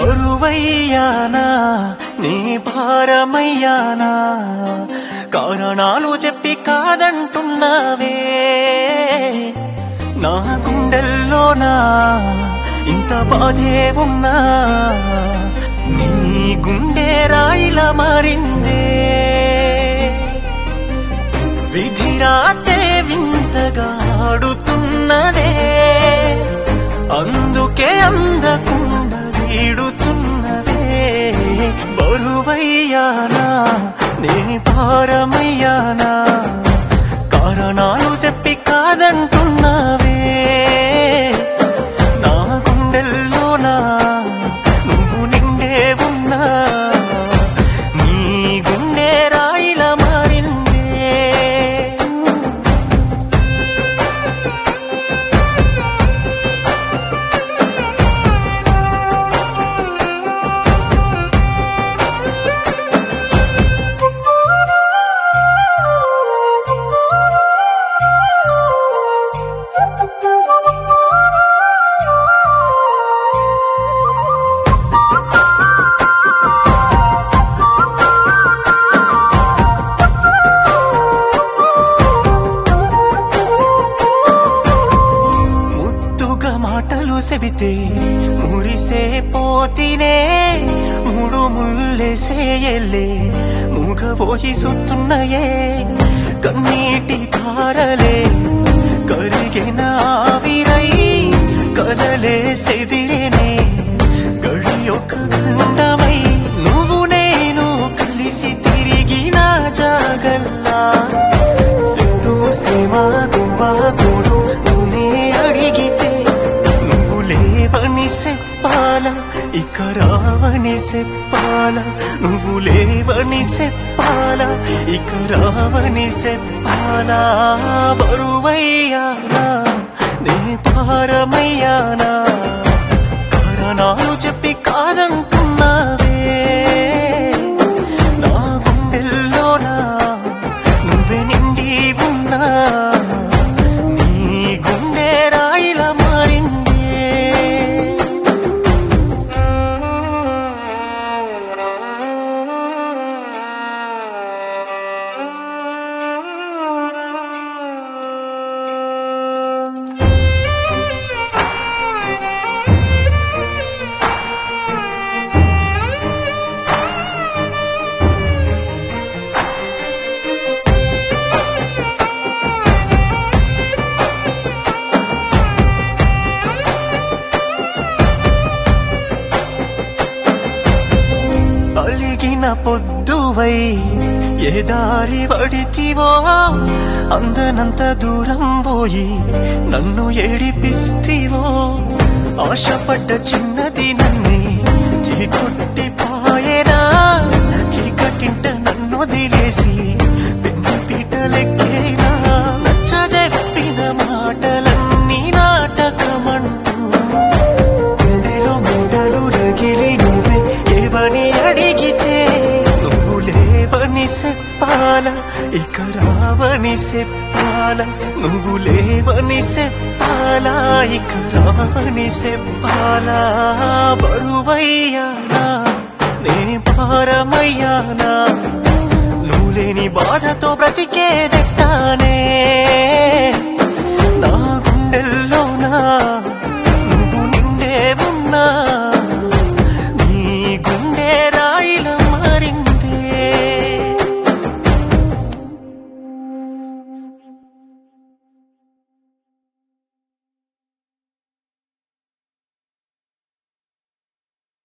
బరువయ్యానా నీ భారమయ్యానా కారణాలు చెప్పి కాదంటున్నావే నా గుండెల్లోనా ఇంత బాధే ఉన్నా నీ గుండె రాయిలా మారిందే విధిరాతే వింతగా ఆడుతున్నదే అందుకే అందకుండా వీడుతున్నదే బరువయ్యానా నే భారమయ్యానా కారణాలు చెప్పి కాదంటున్నావే నా గుండెల్లోనా నువ్వు నిండే ఉన్నా నీ గుండె రాయిలా మారిందే ముద్దుగా మాటలు చెబితే మురిసే పోతినే మూడు ముళ్ళేసే ఎల్లే మూగబోయి సుత్తున్నాయే కన్నీటి ధారలే కరిగిన ఆవిరై కలలే సెదిరేనే గడి ఒక గండమై నువ్వు నేను కలిసి తిరిగిన జాగల్లా సిద్ధు సీమ గువ్వా గూడు నన్నే అడిగితే నువ్వు లేవని చెప్పాల ఇక రావని చెప్పాల నువ్వు లేవని చెప్పాల ఇక రావని చెప్పాల బరువయ్యానా నే భారమయ్యానా కారణాలు చెప్పి కాదంటున్నావే నా గుండెల్లోనా నువ్వే నిండి ఉన్నా నీ గుండె రాయిలా మారిందే అలిగిన పొద్దువై ఏ దారి పడితివో అందనంత దూరం పోయి నన్ను ఏడిపిస్తివో ఆశపడ్డ చిన్నది నన్నే చీకొట్టి పాయనా చీకటింట నన్ను వదిలేసి పెన్ను పీటలెక్కేనా నచ్చజెప్పిన మాటలన్నీ నాటకమంటూ గుండెలో మూడలు రగిలి నువ్వే ఏవని అడిగితే నువ్వు లేవని చెప్పాల ఇక రావని చెప్పాల నువ్వు లేవని చెప్పాల ఇక రావని చెప్పాల బరువయ్యానా నే భారమయ్యానా నువ్వు లేని బాధతో బ్రతికేదెట్టానే నా గుండెల్లోనా నువ్వు నిండే ఉన్నా